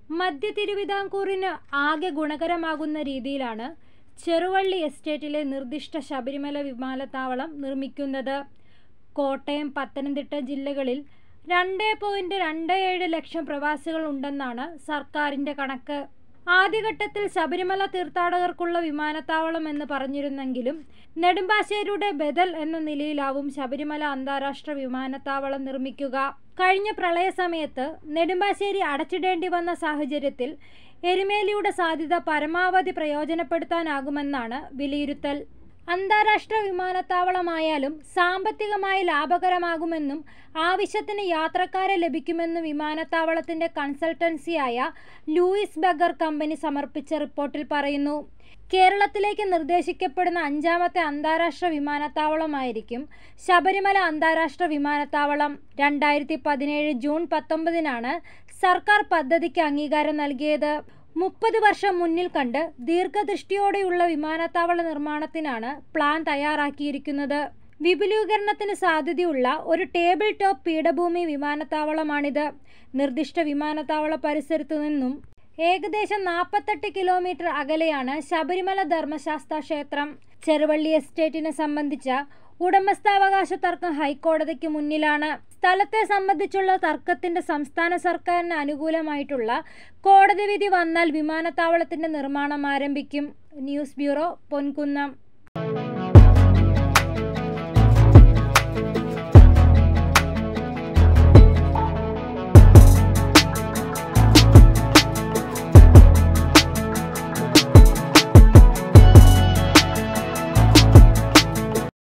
മധ്യ തിരുവിതാംകൂറിന് ആകെ ഗുണകരമാകുന്ന രീതിയിലാണ് ചെറുവള്ളി എസ്റ്റേറ്റിലെ നിർദ്ദിഷ്ട ശബരിമല വിമാനത്താവളം നിർമ്മിക്കുന്നത് കോട്ടയം പത്തനംതിട്ട ജില്ലകളിൽ രണ്ട് പോയിന്റ് രണ്ട് ഏഴ് ലക്ഷം പ്രവാസികൾ ഉണ്ടെന്നാണ് സർക്കാരിന്റെ കണക്ക് ആദ്യഘട്ടത്തിൽ ശബരിമല തീർത്ഥാടകർക്കുള്ള വിമാനത്താവളം എന്ന് പറഞ്ഞിരുന്നെങ്കിലും നെടുമ്പാശ്ശേരിയുടെ ബദൽ എന്ന നിലയിലാവും ശബരിമല അന്താരാഷ്ട്ര വിമാനത്താവളം നിർമ്മിക്കുക കഴിഞ്ഞ പ്രളയ സമയത്ത് നെടുമ്പാശ്ശേരി അടച്ചിടേണ്ടി വന്ന സാഹചര്യത്തിൽ എരുമേലിയുടെ സാധ്യത പരമാവധി പ്രയോജനപ്പെടുത്താനാകുമെന്നാണ് വിലയിരുത്തൽ അന്താരാഷ്ട്ര വിമാനത്താവളമായാലും സാമ്പത്തികമായി ലാഭകരമാകുമെന്നും ആവശ്യത്തിന് യാത്രക്കാരെ ലഭിക്കുമെന്നും വിമാനത്താവളത്തിന്റെ കൺസൾട്ടൻസിയായ ലൂയിസ് ബഗർ കമ്പനി സമർപ്പിച്ച റിപ്പോർട്ടിൽ പറയുന്നു കേരളത്തിലേക്ക് നിർദ്ദേശിക്കപ്പെടുന്ന അഞ്ചാമത്തെ അന്താരാഷ്ട്ര വിമാനത്താവളമായിരിക്കും ശബരിമല അന്താരാഷ്ട്ര വിമാനത്താവളം രണ്ടായിരത്തി പതിനേഴ് ജൂൺ പത്തൊമ്പതിനാണ് സർക്കാർ പദ്ധതിക്ക് അംഗീകാരം നൽകിയത് മുപ്പത് വർഷം മുന്നിൽ കണ്ട് ദീർഘദൃഷ്ടിയോടെയുള്ള വിമാനത്താവള നിർമ്മാണത്തിനാണ് പ്ലാൻ തയ്യാറാക്കിയിരിക്കുന്നത് വിപുലീകരണത്തിന് സാധ്യതയുള്ള ഒരു ടേബിൾ ടോപ്പ് പീഠഭൂമി വിമാനത്താവളമാണിത് നിർദ്ദിഷ്ട വിമാനത്താവള പരിസരത്തു നിന്നും ഏകദേശം നാൽപ്പത്തെട്ട് കിലോമീറ്റർ അകലെയാണ് ശബരിമല ധർമ്മശാസ്ത്ര ക്ഷേത്രം ചെറുവള്ളി എസ്റ്റേറ്റിനെ സംബന്ധിച്ച ഉടമസ്ഥാവകാശ തർക്കം ഹൈക്കോടതിക്ക് മുന്നിലാണ് സ്ഥലത്തെ സംബന്ധിച്ചുള്ള തർക്കത്തിന്റെ സംസ്ഥാന സർക്കാരിന് അനുകൂലമായിട്ടുള്ള കോടതി വിധി വന്നാൽ വിമാനത്താവളത്തിന്റെ നിർമ്മാണം ആരംഭിക്കും ന്യൂസ് ബ്യൂറോ പൊൻകുന്നം